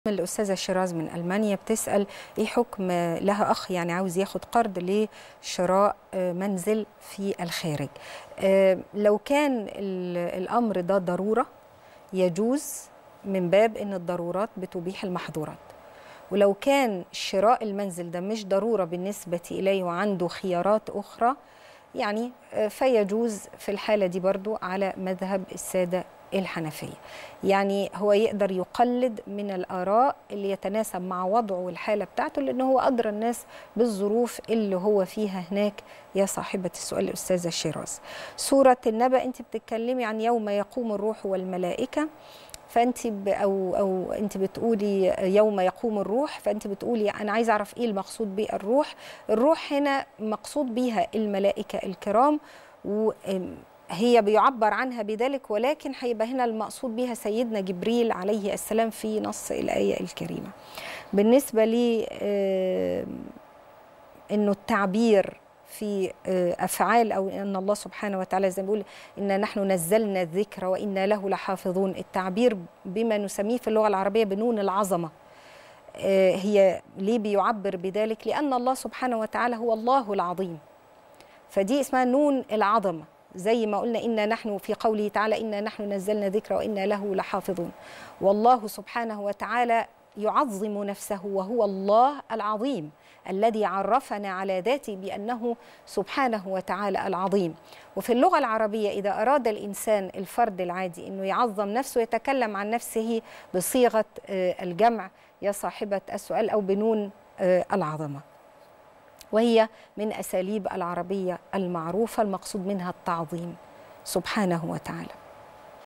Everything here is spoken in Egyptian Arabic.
الأستاذة شيراز من ألمانيا بتسأل إيه حكم لها أخ يعني عاوز ياخد قرض لشراء منزل في الخارج لو كان الأمر ده ضرورة يجوز من باب أن الضرورات بتبيح المحظورات ولو كان شراء المنزل ده مش ضرورة بالنسبة إليه وعنده خيارات أخرى يعني فيجوز في الحالة دي برضو على مذهب السادة الحنفية يعني هو يقدر يقلد من الآراء اللي يتناسب مع وضعه والحالة بتاعته لأنه هو أدرى الناس بالظروف اللي هو فيها هناك يا صاحبة السؤال الأستاذة شيراز سورة النبأ أنت بتتكلمي عن يوم يقوم الروح والملائكة فانت او او انت بتقولي يوم يقوم الروح فانت بتقولي انا عايزه اعرف ايه المقصود بالروح الروح هنا مقصود بيها الملائكه الكرام و هي بيعبر عنها بذلك ولكن هيبقى هنا المقصود بها سيدنا جبريل عليه السلام في نص الآية الكريمة بالنسبة لي أنه التعبير في أفعال أو أن الله سبحانه وتعالى زي ما بيقول إنا نحن نزلنا الذكر وإنا له لحافظون التعبير بما نسميه في اللغة العربية بنون العظمة هي ليه بيعبر بذلك لأن الله سبحانه وتعالى هو الله العظيم فدي اسمها نون العظمه زي ما قلنا إنا نحن في قوله تعالى إنا نحن نزلنا ذكر وإنا له لحافظون والله سبحانه وتعالى يعظم نفسه وهو الله العظيم الذي عرفنا على ذاته بأنه سبحانه وتعالى العظيم وفي اللغة العربية إذا أراد الإنسان الفرد العادي أنه يعظم نفسه يتكلم عن نفسه بصيغة الجمع يا صاحبة السؤال أو بنون العظمة وهي من اساليب العربيه المعروفه المقصود منها التعظيم سبحانه وتعالى